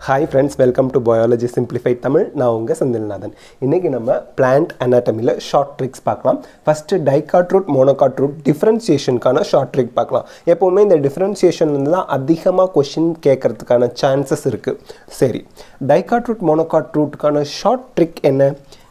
hi friends welcome to biology simplified Tamil நான் உங்கள் செந்தில்நாதன் இன்றைக்கி நம்ம பிளான்ட் அனாட்டமியில் ஷார்ட் ட்ரிக்ஸ் பார்க்கலாம் first dicot root monocot root டிஃப்ரென்சியேஷனுக்கான ஷார்ட் ட்ரிக் பார்க்கலாம் எப்போவுமே இந்த டிஃப்ரென்சியேஷன்லேருந்து தான் அதிகமாக கொஷின் கேட்கறதுக்கான சான்சஸ் இருக்குது சரி டைகாட் ரூட் மோனோகாட் ரூட்டுக்கான ஷார்ட் ட்ரிக் என்ன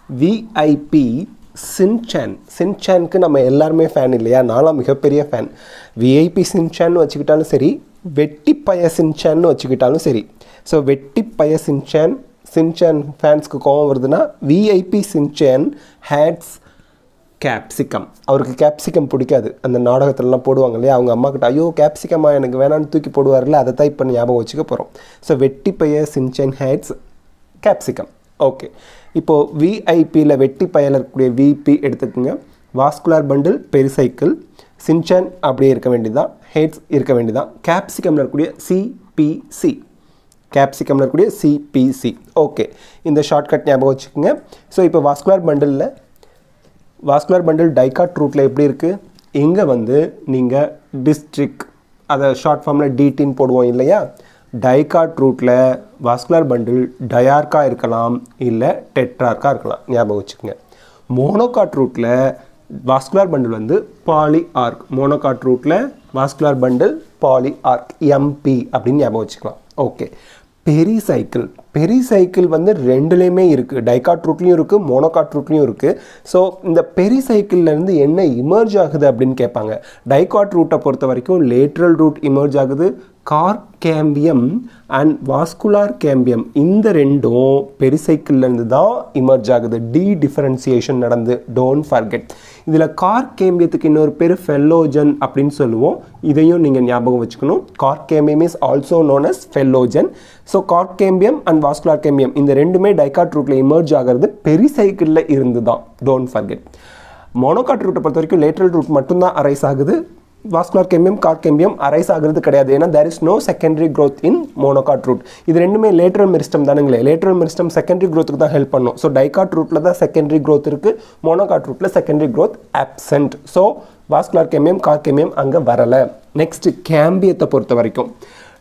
விஐபி சின்சான் சின்சானுக்கு நம்ம எல்லாருமே ஃபேன் இல்லையா நான்லாம் மிகப்பெரிய ஃபேன் விஐபி சின்சான்னு வச்சுக்கிட்டாலும் சரி வெட்டி பய சின்சான்னு வச்சுக்கிட்டாலும் சரி ஸோ வெட்டி பய சின்சான் சின்சான் ஃபேன்ஸ்க்கு கோவம் வருதுன்னா விஐபி சின்சான் ஹேட்ஸ் கேப்சிகம் அவருக்கு கேப்சிகம் பிடிக்காது அந்த நாடகத்துலலாம் போடுவாங்க இல்லையா அவங்க அம்மா கிட்ட ஐயோ கேப்சிகமா எனக்கு வேணான்னு தூக்கி போடுவார்ல அதை தான் இப்போ ஞாபகம் வச்சுக்க போகிறோம் ஸோ வெட்டி பைய சின்சன் ஹேட்ஸ் கேப்சிகம் ஓகே இப்போது விஐபியில் வெட்டி பயல இருக்கக்கூடிய விபி எடுத்துக்கோங்க வாஸ்குலார் பண்டில் பெரிசைக்கிள் சின்சான் அப்படியே இருக்க வேண்டியதுதான் ஹேட்ஸ் இருக்க வேண்டியதான் கேப்சிகமில் இருக்கக்கூடிய சிபிசி கேப்சிகமில் இருக்கக்கூடிய சிபிசி ஓகே இந்த ஷார்ட்கட் ஞாபகம் வச்சுக்கோங்க ஸோ இப்போ வாஸ்குலார் பண்டிலில் வாஸ்குலர் பண்டில் டைகாட் ரூட்டில் எப்படி இருக்குது இங்கே வந்து நீங்கள் டிஸ்ட்ரிக் அதை ஷார்ட் ஃபார்மில் டிடின்னு போடுவோம் இல்லையா டைகாட் ரூட்டில் வாஸ்குலர் பண்டில் டயார்க்கா இருக்கலாம் இல்லை டெட்ரார்க்கா இருக்கலாம் ஞாபகம் வச்சுக்கோங்க மோனோகாட் ரூட்டில் வாஸ்குலர் பண்டில் வந்து பாலி ஆர்க் மோனோகாட் ரூட்டில் vascular bundle poly arch MP அப்படின்னு ஞாபகம் வச்சுக்கலாம் okay pericycle pericycle வந்து ரெண்டுலேயுமே இருக்குது டைகாட் ரூட்லேயும் இருக்குது மோனோகாட் ரூட்லேயும் இருக்குது ஸோ இந்த பெரி சைக்கிள்லேருந்து என்ன இமர்ஜ் ஆகுது அப்படின்னு கேட்பாங்க டைகாட் ரூட்டை பொறுத்த வரைக்கும் லேட்ரல் ரூட் இமர்ஜ் ஆகுது cork cambium and vascular cambium இந்த ரெண்டும் பெரிசைக்கிள்லேருந்து தான் இமர்ஜ் ஆகுது டி டிஃபரன்சியேஷன் நடந்து டோன்ட் ஃபர்கெட் இதில் கார் கேம்பியத்துக்கு இன்னொரு பேர் ஃபெல்லோஜன் அப்படின்னு சொல்லுவோம் இதையும் நீங்கள் ஞாபகம் வச்சுக்கணும் cork cambium is also known as phellogen so cork cambium and vascular cambium இந்த ரெண்டுமே டைகாட் ரூட்டில் இமர்ஜ் ஆகிறது பெரிசைக்கிளில் இருந்து தான் டோன்ட் ஃபர்கெட் மோனோகாட் ரூட்டை பொறுத்த வரைக்கும் லேட்ரல் ரூட் மட்டும்தான் அரைஸ் ஆகுது vascular cambium cork cambium arise ஆகிறது கிடையாது ஏன்னா there is no secondary growth in monocot root இது ரெண்டுமே லேட்ரல் மெரிஸ்டம் தானுங்களே லேட்ரல் மெரிஸ்டம் செகண்டரி க்ரோத்துக்கு தான் ஹெல்ப் பண்ணும் ஸோ டைகாட் ரூட்டில் தான் செகண்டரி க்ரோத் இருக்குது மோனோகாட் ரூட்டில் secondary growth absent so vascular cambium cork cambium அங்கே வரலை நெக்ஸ்ட் கேம்பியத்தை பொறுத்த வரைக்கும்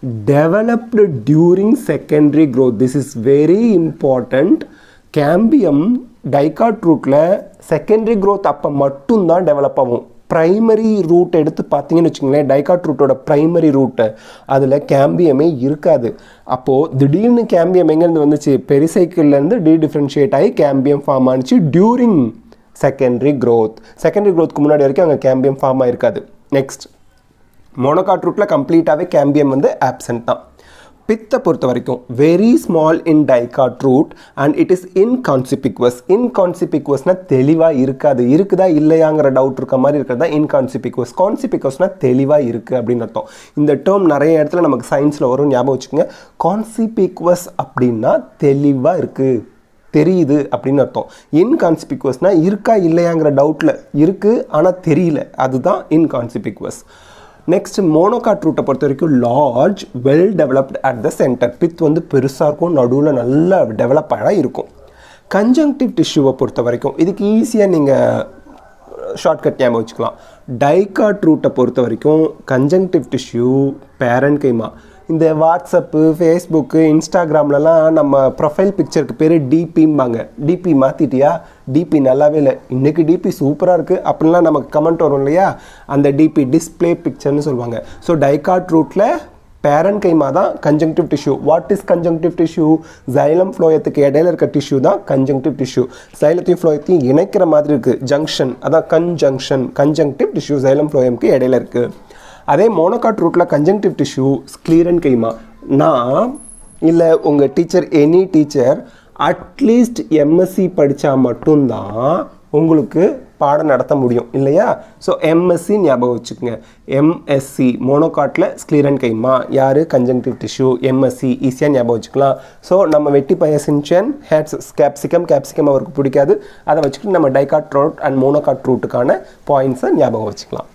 developed during secondary growth this is very important cambium dicot ரூட்டில் செகண்டரி க்ரோத் அப்போ மட்டும்தான் டெவலப் ஆகும் ப்ரைமரி ரூட் எடுத்து பார்த்தீங்கன்னு வச்சுங்களேன் டைகாட் ரூட்டோட ப்ரைமரி ரூட்டை அதில் கேம்பியமே இருக்காது அப்போது திடீர்னு கேம்பியம் எங்கேருந்து வந்துச்சு பெரிசைக்கிள்லேருந்து டி டிஃப்ரென்ஷியேட் ஆகி கேம்பியம் ஃபார்ம் ஆனிச்சு டியூரிங் செகண்டரி க்ரோத் செகண்டரி க்ரோத்துக்கு முன்னாடி வரைக்கும் அங்கே கேம்பியம் ஃபார்ம் ஆயிருக்காது நெக்ஸ்ட் மோனோகாட் ரூட்டில் கம்ப்ளீட்டாகவே கேம்பியம் வந்து ஆப்சென்ட் தான் பித்தை பொறுத்த வரைக்கும் very small in dicot root and it is inconspicuous இன்கான்சிபிக்வஸ்னால் தெளிவாக இருக்காது இருக்குதா இல்லையாங்கிற டவுட் இருக்க மாதிரி இருக்கிறது தான் இன்கான்சிபிக்வஸ் கான்சிபிக்வஸ்னால் தெளிவாக இருக்குது அப்படின்னு அர்த்தம் இந்த டேர்ம் நிறைய இடத்துல நமக்கு சயின்ஸில் வரும் ஞாபகம் வச்சுக்கோங்க கான்சிபிக்வஸ் அப்படின்னா தெளிவாக இருக்குது தெரியுது அப்படின்னு அர்த்தம் இன்கான்சிபிக்வஸ்னால் இருக்கா இல்லையாங்கிற டவுட்டில் இருக்குது ஆனால் தெரியல அதுதான் இன்கான்சிபிக்வஸ் நெக்ஸ்ட் மோனோகாட் ரூட்டை பொறுத்த வரைக்கும் large well developed at the centre pith வந்து பெருசாக இருக்கும் நடுவில் நல்லா டெவலப்பாக இருக்கும் கன்ஜங்டிவ் டிஷ்யூவை பொறுத்த வரைக்கும் இதுக்கு ஈஸியாக நீங்கள் ஷார்ட்கட் ஞாபகம் வச்சுக்கலாம் டைகாட் ரூட்டை பொறுத்த வரைக்கும் கன்ஜங்டிவ் டிஷ்யூ பேரன் கைமா இந்த வாட்ஸ்அப்பு ஃபேஸ்புக்கு இன்ஸ்டாகிராம்லலாம் நம்ம ப்ரொஃபைல் பிக்சருக்கு பேர் டிபிம்பாங்க டிபி மாற்றிட்டியா டிபி நல்லாவே இல்லை இன்றைக்கி டிபி சூப்பராக இருக்குது அப்படின்லாம் நமக்கு கமெண்ட் வரும் இல்லையா அந்த டிபி டிஸ்பிளே பிக்சர்னு சொல்லுவாங்க ஸோ டைகாட் ரூட்டில் பேரன் கைமா தான் conjunctive tissue what is conjunctive tissue xylem ஃப்ளோயத்துக்கு இடையில இருக்க டிஷ்யூ தான் கன்ஜங்டிவ் டிஷ்யூ சைலத்தையும் ஃப்ளோயத்தையும் இணைக்கிற மாதிரி இருக்குது ஜங்ஷன் அதான் கன்ஜங்ஷன் கன்ஜங்டிவ் டிஷ்யூ ஜைலம் ஃப்ளோயம்க்கு இடையில இருக்குது அதே மோனோகாட் ரூட்டில் கன்ஜங்டிவ் டிஷ்யூ ஸ்க்ளீரன் கைமா நான் இல்லை உங்கள் teacher any teacher at least MSc படித்தா மட்டும்தான் உங்களுக்கு பாடம் நடத்த முடியும் இல்லையா ஸோ எம்எஸ்சி ஞாபகம் வச்சுக்கோங்க எம்எஸ்சி மோனோகாட்டில் ஸ்க்ளீரன் கைமா யார் கன்ஜங்டிவ் டிஷ்யூ எம்எஸ்சி ஈஸியாக ஞாபகம் வச்சுக்கலாம் ஸோ நம்ம வெட்டி பய சின்சன் ஹேட்ஸ் கேப்சிகம் கேப்சிகம் அவருக்கு பிடிக்காது அதை வச்சுக்கிட்டு நம்ம டைகாட் ரூட் அண்ட் மோனோகாட் ரூட்டுக்கான பாயிண்ட்ஸை ஞாபகம் வச்சுக்கலாம்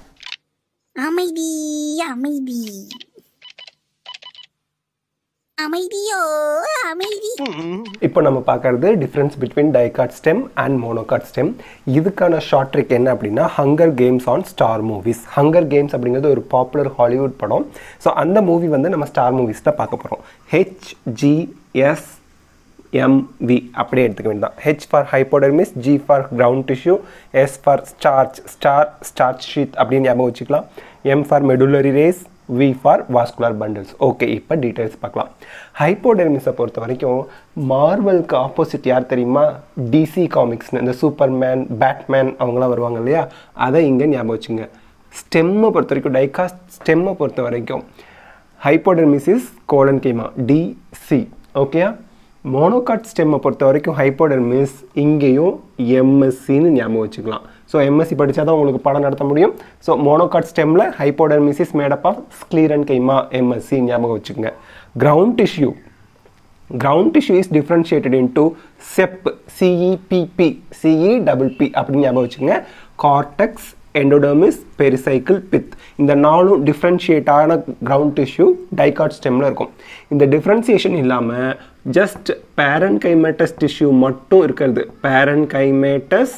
அமைதி அமைதி அமைதியோ அமைதி இப்போ நம்ம பார்க்கறது difference between dicot stem and monocot stem இதுக்கான ஷார்ட் ட்ரிக் என்ன அப்படின்னா hunger games on star movies hunger games அப்படிங்கிறது ஒரு பாப்புலர் ஹாலிவுட் படம் ஸோ அந்த மூவி வந்து நம்ம ஸ்டார் மூவிஸ் தான் பார்க்க போகிறோம் ஹெச்ஜி எஸ் எம்வி அப்படியே எடுத்துக்க வேண்டியதான் H for hypodermis G for ground tissue S for starch star starch sheath அப்படின்னு ஞாபகம் வச்சுக்கலாம் M for medullary rays V for vascular bundles okay இப்போ டீட்டெயில்ஸ் பார்க்கலாம் ஹைப்போடெர்மிஸை பொறுத்த வரைக்கும் மார்வலுக்கு ஆப்போசிட் யார் தெரியுமா டிசி காமிக்ஸ்னு இந்த சூப்பர்மேன் பேட்மேன் அவங்களாம் வருவாங்க இல்லையா அதை இங்கே ஞாபகம் வச்சுங்க ஸ்டெம்மை பொறுத்த வரைக்கும் டைகாஸ்ட் ஸ்டெம்மை பொறுத்த வரைக்கும் hypodermis is collenchyma DC ஓகேயா மோனோகாட் ஸ்டெம்மை பொறுத்த வரைக்கும் ஹைப்போடெர்மிஸ் இங்கேயும் எம்எஸ்சின்னு ஞாபகம் வச்சுக்கலாம் ஸோ எம்எஸ்சி படித்தா தான் உங்களுக்கு பாடம் நடத்த முடியும் ஸோ மோனோகாட் ஸ்டெம்மில் hypodermis is made up of sclerenchyma MSc ஞாபகம் வச்சுக்கோங்க ground tissue ground tissue is differentiated into CEP, CEPP, CE double P அப்படின்னு ஞாபகம் வச்சுங்க கார்டெக்ஸ் எண்டோடர்மிஸ் பெரிசைக்கிள் பித் இந்த நாலும் டிஃப்ரென்ஷியேட் ஆன கிரவுண்ட் டிஷ்யூ டைகாட் ஸ்டெம்மில் இருக்கும் இந்த டிஃப்ரென்சியேஷன் இல்லாமல் ஜஸ்ட் பேரன் கைமேட்டஸ் டிஷ்யூ மட்டும் இருக்கிறது பேரன் கைமேட்டஸ்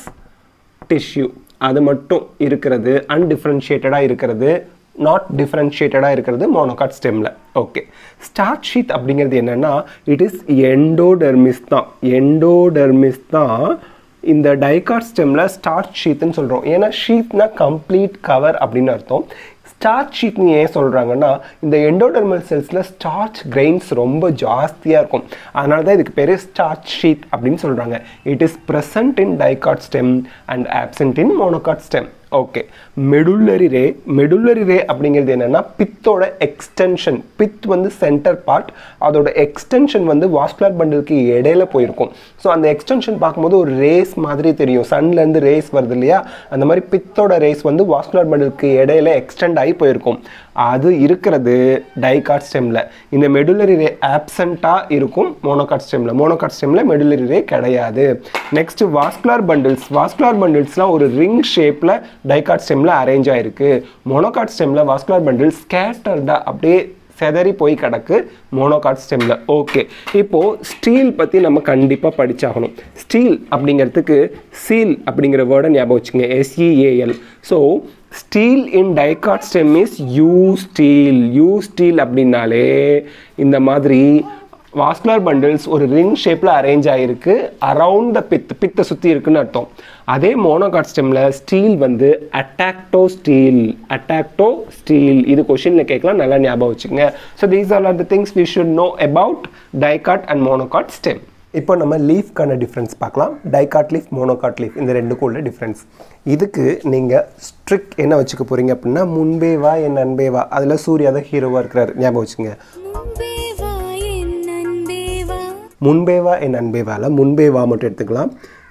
டிஷ்யூ அது மட்டும் இருக்கிறது அன்டிஃப்ரென்ஷியேட்டடாக இருக்கிறது நாட் டிஃப்ரென்ஷியேட்டடாக இருக்கிறது மோனோகாட் ஸ்டெம்மில் ஓகே ஸ்டார்ட் ஷீத் அப்படிங்கிறது என்னென்னா இட் இஸ் எண்டோடெர்மிஸ் தான் எண்டோடெர்மிஸ் தான் இந்த டைகாட் ஸ்டெம்மில் ஸ்டார்ட் ஷீத்னு சொல்கிறோம் ஏன்னா ஷீத்னா கம்ப்ளீட் கவர் அப்படின்னு அர்த்தம் ஸ்டார்ச் ஷீட்னு ஏன் சொல்கிறாங்கன்னா இந்த எண்டோடர்மல் செல்ஸில் ஸ்டார்ச் கிரெயின்ஸ் ரொம்ப ஜாஸ்தியாக இருக்கும் அதனால தான் இதுக்கு பேர் ஸ்டார்ச் ஷீட் அப்படின்னு சொல்கிறாங்க it is present in dicot stem and absent in monocot stem okay medullary ray medullary ray அப்படிங்கிறது என்னென்னா பித்தோட எக்ஸ்டென்ஷன் பித் வந்து சென்டர் பார்ட் அதோட எக்ஸ்டென்ஷன் வந்து வாஸ்குலர் பண்டிலுக்கு இடையில போயிருக்கும் ஸோ அந்த எக்ஸ்டென்ஷன் பார்க்கும்போது ஒரு ரேஸ் மாதிரி தெரியும் சன்லேருந்து ரேஸ் வருது இல்லையா அந்த மாதிரி பித்தோட ரேஸ் வந்து வாஸ்குலர் பண்டிலுக்கு இடையில எக்ஸ்டெண்ட் ஆகி போயிருக்கும் அது இருக்கிறது டைகாட் ஸ்டெம்மில் இந்த மெடுலரி ரே ஆப்சண்ட்டாக இருக்கும் மோனோகாட் ஸ்டெம்மில் மோனோகாட் ஸ்டெம்மில் மெடுலரி ரே கிடையாது நெக்ஸ்ட் வாஸ்குலர் பண்டில்ஸ் வாஸ்குலர் பண்டில்ஸ்லாம் ஒரு ரிங் ஷேப்பில் டைகாட் ஸ்டெம்மில் அரேஞ்ச் ஆயிருக்கு மோனோகாட் ஸ்டெம்மில் வாஸ்குலர் பண்டில் ஸ்கேட்டர்டாக அப்படியே செதறி போய் கிடக்கு மோனோகாட் ஸ்டெம்மில் ஓகே இப்போது ஸ்டீல் பற்றி நம்ம கண்டிப்பாக படிச்சாகணும் ஸ்டீல் அப்படிங்கிறதுக்கு சீல் அப்படிங்கிற வேர்டை ஞாபகம் வச்சுங்க S E A L so stele in dicot stem is eustele eustele அப்படின்னாலே இந்த மாதிரி வாஸ்குலர் பண்டில்ஸ் ஒரு ரிங் ஷேப்பில் அரேஞ்ச் ஆகிருக்கு அரவுண்ட் த பித் பித்தை சுற்றி இருக்குன்னு அர்த்தம் அதே மோனோகாட் ஸ்டெம்மில் ஸ்டீல் வந்து அட்டாக்டோ ஸ்டீல் அட்டாக்டோ ஸ்டீல் இது கொஷினில் கேட்கலாம் நல்லா ஞாபகம் வச்சுக்கோங்க so these are are the things we should know about dicot and monocot stem இப்போ நம்ம லீஃப்க்கான டிஃப்ரென்ஸ் பார்க்கலாம் டைகாட் லீஃப் மோனோகாட் லீஃப் இந்த ரெண்டுக்கும் உள்ள டிஃப்ரென்ஸ் இதுக்கு நீங்கள் ஸ்ட்ரிக் என்ன வச்சுக்க போகிறீங்க அப்படின்னா முன்பே வா என் அன்பே வா அதில் சூர்யா தான் ஹீரோவாக இருக்கிறார் ஞாபகம் வச்சுங்க முன்பே வா என் அன்பே வா முன்பே வா என் அன்பே வால முன்பே வா மட்டும் எடுத்துக்கலாம்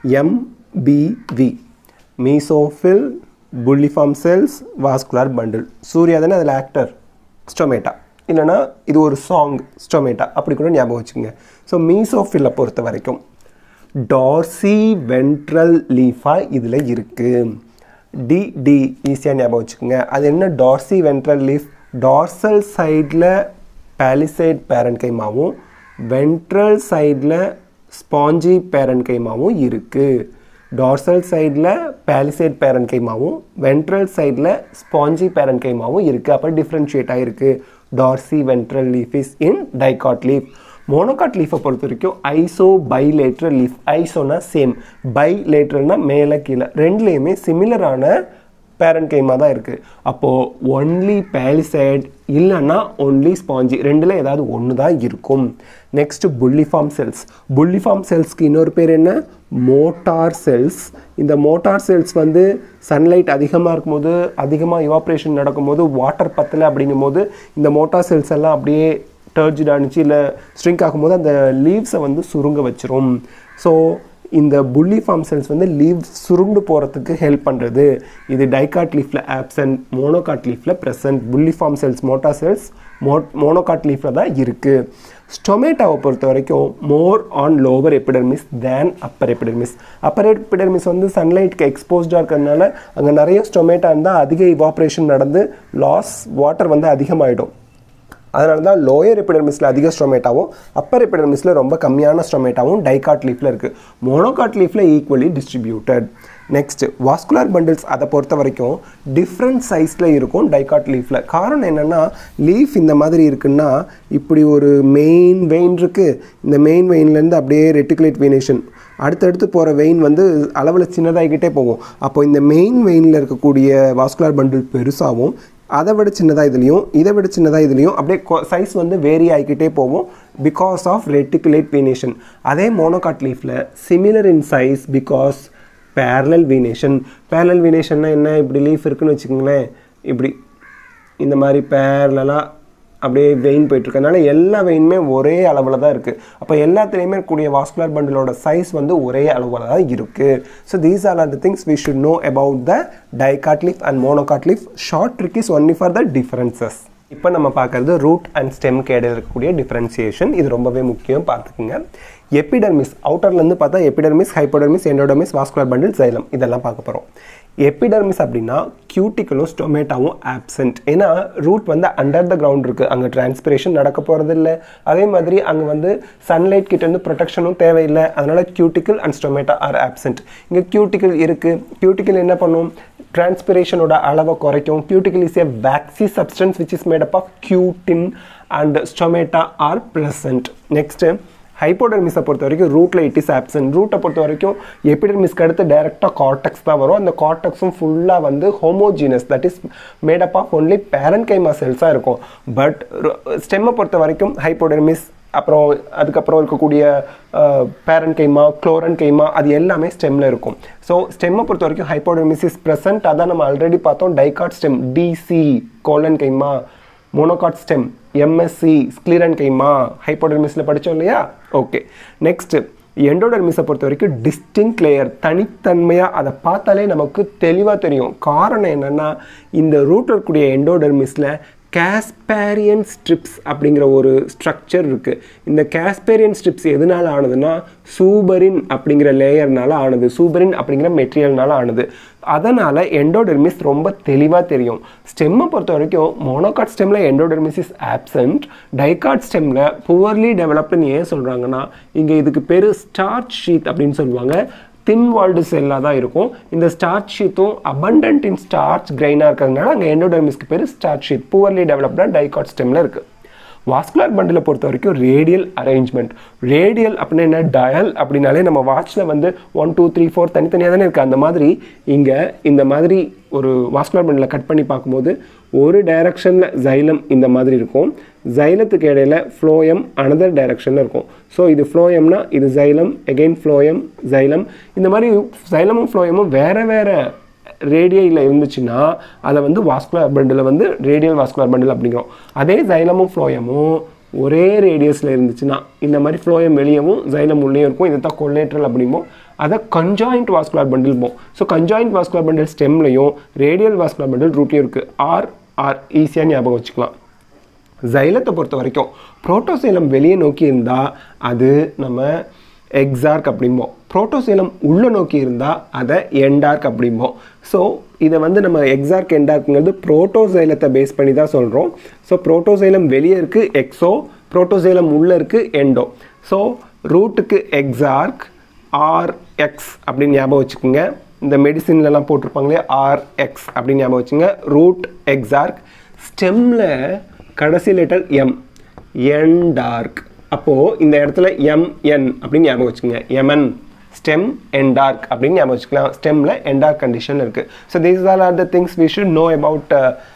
MBV mesophyll bulliform cells vascular bundle Surya தானே அதில் ஆக்டர் ஸ்டொமேட்டா இல்லைனா இது ஒரு சாங் ஸ்டொமேட்டா அப்படி கூட ஞாபகம் வச்சுக்கோங்க ஸோ மீசோஃபில்லை பொறுத்த வரைக்கும் டார்சி வென்ட்ரல் லீஃபாக இதில் இருக்குது டி டி ஈஸியாக ஞாபகம் வச்சுக்கோங்க அது என்ன டார்சி வென்ட்ரல் லீஃப் டார்சல் சைடில் பேலிசைட் பேரன் கைமாவும் வென்ட்ரல் சைடில் ஸ்பாஞ்சி பேரன் கைமாவும் இருக்குது டார்சல் சைடில் பேலிசைட் பேரன் கைமாவும் வென்ட்ரல் சைடில் ஸ்பாஞ்சி பேரன் கைமாவும் இருக்குது அப்போ டிஃப்ரென்ஷியேட் ஆகிருக்கு dorsiventral leaf is in dicot leaf monocot லீஃபை பொறுத்த வரைக்கும் ஐசோ பைலேட்ரல் லீஃப் ஐசோனா சேம் பைலேட்ரல்னா மேலே கீழே ரெண்டுலேயுமே சிமிலரான பேரண்ட் கைமா தான் இருக்குது அப்போது ஒன்லி பேலிசைட் இல்லைன்னா ஒன்லி ஸ்பாஞ்சி ரெண்டில் ஏதாவது ஒன்று தான் இருக்கும் நெக்ஸ்ட் புல்லிஃபார்ம் செல்ஸ் புல்லிஃபார்ம் செல்ஸ்க்கு இன்னொரு பேர் என்ன மோட்டார் செல்ஸ் இந்த மோட்டார் செல்ஸ் வந்து சன்லைட் அதிகமாக இருக்கும்போது அதிகமாக இவாப்ரேஷன் நடக்கும்போது வாட்டர் பத்தலை அப்படிங்கும்போது இந்த மோட்டார் செல்ஸ் எல்லாம் அப்படியே டர்ஜிட் ஆனிச்சு இல்லை ஸ்ட்ரிங்க் ஆகும்போது அந்த லீவ்ஸை வந்து சுருங்க வச்சிரும் ஸோ இந்த புள்ளி ஃபார்ம் செல்ஸ் வந்து லீவ் சுருண்டு போகிறதுக்கு ஹெல்ப் பண்ணுறது இது டைகாட் லீஃபில் ஆப்சன்ட் மோனோகாட் லீஃபில் present bulliform cells motor cells மோ மோனோகாட் லீஃபில் தான் இருக்குது ஸ்டொமேட்டோவை பொறுத்த வரைக்கும் more on lower epidermis than upper epidermis upper epidermis வந்து சன்லைட்க்கு எக்ஸ்போஸ்டாக இருக்கிறதுனால அங்கே நிறைய ஸ்டொமேட்டா இருந்தால் அதிக இவாப்ரேஷன் நடந்து லாஸ் வாட்டர் வந்து அதிகமாகிடும் அதனால தான் லோயர் எபிடர்மிஸில் அதிக ஸ்ட்ரோமேட்டாவும் அப்பர் எபிடர்மிஸில் ரொம்ப கம்மியான ஸ்ட்ரோமேட்டாவும் டைகாட் லீஃபில் இருக்குது மோனோகாட் லீஃபில் equally distributed next vascular bundles அதை பொறுத்த வரைக்கும் டிஃப்ரெண்ட் சைஸில் இருக்கும் டைகாட் லீஃபில் காரணம் என்னென்னா லீஃப் இந்த மாதிரி இருக்குன்னா இப்படி ஒரு மெயின் வெயின் இருக்குது இந்த மெயின் வெயின்லேருந்து அப்படியே ரெட்டிகுலேட் வெயினேஷன் அடுத்தடுத்து போகிற வெயின் வந்து அளவில் சின்னதாகிக்கிட்டே போகும் அப்போ இந்த மெயின் வெயினில் இருக்கக்கூடிய வாஸ்குலர் பண்டில் பெருசாகவும் அதை விட சின்னதாக இதுலேயும் இதை விட சின்னதாக இதுலேயும் அப்படியே சைஸ் வந்து வேரி ஆகிக்கிட்டே போகும் பிகாஸ் ஆஃப் ரெட்டிகுலேட் வெயினேஷன் அதே மோனோகாட் லீஃபில் similar in size because parallel venation parallel வீனேஷன்னா என்ன இப்படி லீஃப் இருக்குன்னு வச்சுக்கோங்களேன் இப்படி இந்த மாதிரி பேரலாக அப்படியே வெயின் போயிட்டுருக்கனால எல்லா வெயினுமே ஒரே அளவில் தான் இருக்குது அப்போ எல்லாத்துலேயுமே இருக்கக்கூடிய வாஸ்குலர் பண்டிலோட சைஸ் வந்து ஒரே அளவில் தான் இருக்குது so these are the things we should know about the dicot leaf and monocot leaf short trick is only for the differences இப்போ நம்ம பார்க்குறது ரூட் அண்ட் ஸ்டெம்க்கு இடையில இருக்கக்கூடிய டிஃப்ரென்சியேஷன் இது ரொம்பவே முக்கியம் பார்த்துக்குங்க எபிடர்மிஸ் அவுட்டர்லேருந்து பார்த்தா epidermis hypodermis endodermis vascular bundle xylem இதெல்லாம் பார்க்க போகிறோம் எபிடர்மிஸ் அப்படின்னா கியூட்டிக்கலும் ஸ்டொமேட்டாவும் ஆப்சென்ட் ஏன்னா ரூட் வந்து அண்டர் த கிரவுண்ட் இருக்குது அங்கே டிரான்ஸ்பிரேஷன் நடக்க போகிறது இல்லை அதே மாதிரி அங்கே வந்து சன்லைட் கிட்ட இருந்து ப்ரொடெக்ஷனும் தேவையில்லை அதனால cuticle and stomata are absent இங்கே கியூட்டிக்கல் இருக்குது கியூட்டிக்கல் என்ன பண்ணும் டிரான்ஸ்பிரேஷனோட அளவை குறைக்கும் cuticle is a waxy substance which is made up of cutin and stomata are present next ஹைப்போடர்மிஸை பொறுத்த வரைக்கும் ரூட்டில் இட் இஸ் ஆப்சன்ட் ரூட்டை பொறுத்த வரைக்கும் எபிடர்மிஸ்க்கு அடுத்து டைரெக்டாக கார்டெக்ஸ் தான் வரும் அந்த கார்டெக்ஸும் ஃபுல்லாக வந்து homogeneous that is made up of only parenchyma செல்ஸாக இருக்கும் பட் ஸ்டெம்மை பொறுத்த வரைக்கும் ஹைப்போடர்மிஸ் அப்புறம் அதுக்கப்புறம் இருக்கக்கூடிய பேரன் கைமா குளோரன் கைமா அது எல்லாமே ஸ்டெம்மில் இருக்கும் ஸோ ஸ்டெம்மை பொறுத்த வரைக்கும் ஹைப்போடர்மிஸ் இஸ் ப்ரெசன்ட் அதான் நம்ம ஆல்ரெடி பார்த்தோம் dicot stem DC collenchyma monocot stem MSc sclerenchyma ஹைப்போடர்மிஸில் படித்தோம் இல்லையா ஓகே நெக்ஸ்ட் எண்டோடர்மிஸை பொறுத்த வரைக்கும் டிஸ்டிங் லேயர் தனித்தன்மையாக அதை பார்த்தாலே நமக்கு தெளிவாக தெரியும் காரணம் என்னென்னா இந்த ரூட்டில் இருக்கக்கூடிய எண்டோடர்மிஸில் கேஸ்பேரியன் ஸ்ட்ரிப்ஸ் அப்படிங்கிற ஒரு ஸ்ட்ரக்சர் இருக்குது இந்த கேஸ்பேரியன் ஸ்ட்ரிப்ஸ் எதனால் ஆனதுன்னா சூபரின் அப்படிங்கிற லேயர்னால ஆனது சூபரின் அப்படிங்கிற மெட்டீரியல்னால ஆனது அதனால் எண்டோடெர்மிஸ் ரொம்ப தெளிவாக தெரியும் ஸ்டெம்மை பொறுத்த வரைக்கும் மோனோகாட் ஸ்டெம்மில் எண்டோடெர்மிஸ் இஸ் ஆப்சண்ட் டைகாட் ஸ்டெம்மில் புவர்லி டெவலப்டுன்னு ஏன் சொல்கிறாங்கன்னா இங்கே இதுக்கு பேர் ஸ்டார்ச் ஷீத் அப்படின்னு சொல்லுவாங்க தின் வால்டு செல்லாக தான் இருக்கும் இந்த ஸ்டார்ச் ஷீத்தும் அபண்டன்ட் இன் ஸ்டார்ச் கிரைனாக இருக்கிறதுனால அங்கே எண்டோடெர்மிஸ்க்கு பேர் ஸ்டார்ச் ஷீத் புவர்லி டெவலப்டாக டைகாட் ஸ்டெம்மில் இருக்குது வாஸ்குலர் பண்டிலை பொறுத்த வரைக்கும் ரேடியல் அரேஞ்ச்மெண்ட் ரேடியல் அப்படின்னா என்ன டயல் அப்படின்னாலே நம்ம வாட்சில் வந்து ஒன் டூ த்ரீ ஃபோர் தனித்தனியாக தானே இருக்குது அந்த மாதிரி இங்கே இந்த மாதிரி ஒரு வாஸ்குலர் பண்டில் கட் பண்ணி பார்க்கும்போது ஒரு டைரக்ஷனில் ஜைலம் இந்த மாதிரி இருக்கும் ஜைலத்துக்கு இடையில ஃப்ளோயம் அனதர் டைரக்ஷனில் இருக்கும் ஸோ இது ஃப்ளோயம்னா இது ஜைலம் எகெயின் ஃப்ளோயம் ஜைலம் இந்த மாதிரி ஜைலமும் ஃப்ளோயமும் வேறு வேறு ரேடியில் இருந்துச்சுன்னா அதை வந்து வாஸ்குலர் பண்டில் வந்து ரேடியல் வாஸ்குலர் பண்டில் அப்படிங்கிறோம் அதே ஜைலமும் ஃப்ளோயமும் ஒரே ரேடியஸில் இருந்துச்சுன்னா இந்த மாதிரி ஃப்ளோயம் வெளியவும் ஜைலம் உள்ளே இருக்கும் இதை தான் கொல்லேட்ரல் அப்படிம்போம் அதை கஞ்சாயிண்ட் வாஸ்குலர் பண்டில் போம் ஸோ கஞ்சாயிண்ட் வாஸ்குலர் பண்டில் ஸ்டெம்லையும் ரேடியல் வாஸ்குலர் பண்டில் ரூட்லையும் இருக்குது ஆர் ஆர் ஈஸியாக ஞாபகம் வச்சுக்கலாம் ஜைலத்தை பொறுத்த வரைக்கும் புரோட்டோசைலம் வெளியே நோக்கி இருந்தால் அது நம்ம எக்ஸார்க் அப்படிம்போம் புரோட்டோசைலம் உள்ளே நோக்கி இருந்தால் அதை எண்டார்க் அப்படிம்போம் ஸோ இதை வந்து நம்ம எக்ஸார்க் எண்டார்க்குங்கிறது புரோட்டோசைலத்தை பேஸ் பண்ணி தான் சொல்கிறோம் ஸோ புரோட்டோசைலம் வெளியே இருக்குது எக்ஸோ புரோட்டோசைலம் உள்ளே இருக்குது எண்டோ ஸோ ரூட்டுக்கு எக்ஸார்க் ஆர் எக்ஸ் அப்படின்னு ஞாபகம் வச்சுக்கோங்க இந்த மெடிசின்லலாம் போட்டிருப்பாங்களே ஆர் எக்ஸ் அப்படின்னு ஞாபகம் வச்சுங்க ரூட் எக்ஸார்க் ஸ்டெம்மில் கடைசி லெட்டர் எம் என் டார்க் அப்போது இந்த இடத்துல எம்என் அப்படின்னு ஞாபகம் வச்சுக்கோங்க எமன் ஸ்டெம் என்டார்க் அப்படின்னு ஞாபகம் வச்சுக்கலாம் ஸ்டெம்மில் என்டார்க் கண்டிஷன் இருக்குது so these all are the things we should know about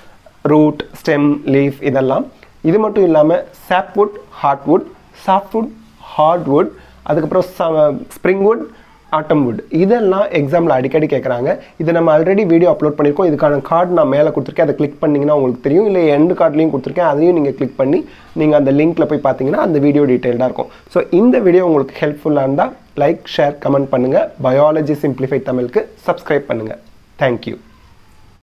root stem leaf இதெல்லாம் இது மட்டும் இல்லாமல் சாப்வுட் ஹார்ட்வுட் சாஃப்ட்வுட் ஹார்ட்வுட் அதுக்கப்புறம் ஸ்ப்ரிங் வுட் ஆட்டம் வுட் இதெல்லாம் எக்ஸாமில் அடிக்கடி கேட்குறாங்க இதை நம்ம ஆல்ரெடி வீடியோ அப்லோட் பண்ணியிருக்கோம் இதுக்கான கார்டு நான் மேலே கொடுத்துருக்கேன் அதை கிளிக் பண்ணிங்கன்னா உங்களுக்கு தெரியும் இல்லை எண்டு கார்ட்லையும் கொடுத்துருக்கேன் அதையும் நீங்கள் கிளிக் பண்ணி நீங்கள் அந்த லிங்க்கில் போய் பார்த்தீங்கன்னா அந்த வீடியோ டீட்டெயில்டாக இருக்கும் ஸோ இந்த வீடியோ உங்களுக்கு ஹெல்ப்ஃபுல்லாக இருந்தால் லைக் ஷேர் கமெண்ட் பண்ணுங்கள் பயாலஜி சிம்பிளிஃபை தமிழுக்கு சப்ஸ்கிரைப் பண்ணுங்கள் தேங்க்யூ